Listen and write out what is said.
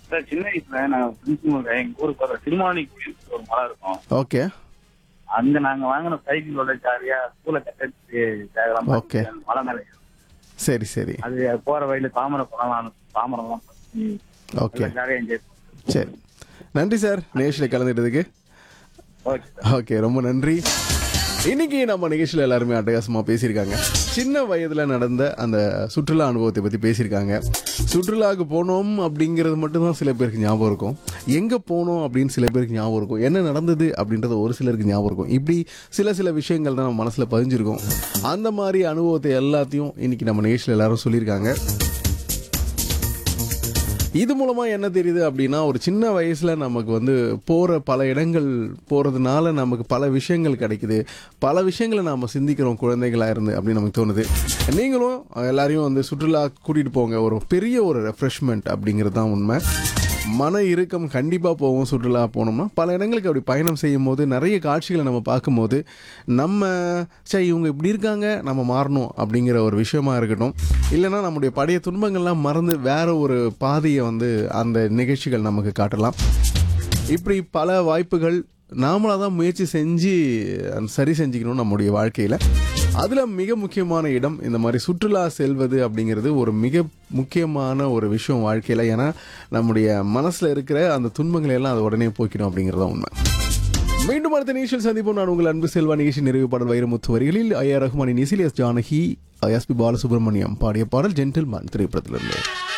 Sir சின்ன வயசுல நாங்க ஃப்ரெண்ட்ஸுங்க எங்க ஊருக்கு வர திருமாவளி கோயில் ஒரு மலை இருக்கும் ஓகே அங்க நாங்க வாங்கின சைக்கிளோட ஜாலியா ஸ்கூல கட்டடிச்சு ஜாகலாம் Okay. மலை மேல சரி சரி அது போற வழியில தாமரை பழம் தாமரம் எல்லாம் ஓகே ஜாலியா என்ஜாய் சரி நன்றி சார் நேஷில் கலந்துட்டதுக்கு ஓகே சார் ஓகே ரொம்ப நன்றி இன்னைக்கு நம்ம நிகழ்ச்சியில் எல்லாருமே அட்டகாசமாக பேசியிருக்காங்க சின்ன வயதில் நடந்த அந்த சுற்றுலா அனுபவத்தை பற்றி பேசியிருக்காங்க சுற்றுலாவுக்கு போனோம் அப்படிங்கிறது மட்டும்தான் சில பேருக்கு ஞாபகம் இருக்கும் எங்கே போனோம் அப்படின்னு சில பேருக்கு ஞாபகம் இருக்கும் என்ன நடந்தது அப்படின்றது ஒரு சிலருக்கு ஞாபகம் இருக்கும் இப்படி சில சில விஷயங்கள் தான் நம்ம மனசில் பதிஞ்சிருக்கும் அந்த மாதிரி அனுபவத்தை எல்லாத்தையும் இன்னைக்கு நம்ம நிகழ்ச்சியில் எல்லாரும் சொல்லியிருக்காங்க இது மூலமா என்ன தெரியுது அப்படின்னா ஒரு சின்ன வயசுல நமக்கு வந்து போற பல இடங்கள் போறதுனால நமக்கு பல விஷயங்கள் கிடைக்குது பல விஷயங்களை நாம சிந்திக்கிறோம் குழந்தைகளா இருந்து அப்படின்னு நமக்கு தோணுது நீங்களும் எல்லாரையும் வந்து சுற்றுலா கூட்டிட்டு போங்க ஒரு பெரிய ஒரு ரெஃப்ரெஷ்மெண்ட் அப்படிங்கிறது தான் உண்மை மன இறுக்கம் கண்டிப்பாக போவோம் சுற்றுலா போனோம்னா பல இடங்களுக்கு அப்படி பயணம் செய்யும் போது நிறைய காட்சிகளை நம்ம பார்க்கும்போது நம்ம சரி இவங்க இப்படி இருக்காங்க நம்ம மாறணும் அப்படிங்கிற ஒரு விஷயமா இருக்கட்டும் இல்லைன்னா நம்முடைய பழைய துன்பங்கள்லாம் மறந்து வேற ஒரு பாதையை வந்து அந்த நிகழ்ச்சிகள் நமக்கு காட்டலாம் இப்படி பல வாய்ப்புகள் நாமளாக தான் முயற்சி செஞ்சு அந்த சரி செஞ்சுக்கணும் நம்முடைய வாழ்க்கையில் அதில் மிக முக்கியமான இடம் இந்த மாதிரி சுற்றுலா செல்வது அப்படிங்கிறது ஒரு மிக முக்கியமான ஒரு விஷயம் வாழ்க்கையில் ஏன்னா நம்முடைய மனசில் இருக்கிற அந்த துன்பங்களை எல்லாம் அதை உடனே போக்கிடும் அப்படிங்கிறது தான் உண்மை மீண்டும் அடுத்த நிகழ்ச்சியில் சந்திப்போம் நான் உங்கள் அன்பு செல்வா நிகழ்ச்சி நிறைவு பாடல் வைரமுத்து வரிகளில் ஐயா ரஹ்மானின் இசிலியஸ் ஜானகி எஸ்பி பாலசுப்ரமணியம் பாடிய பாடல் ஜென்டில்மேன் திரைப்படத்திலிருந்து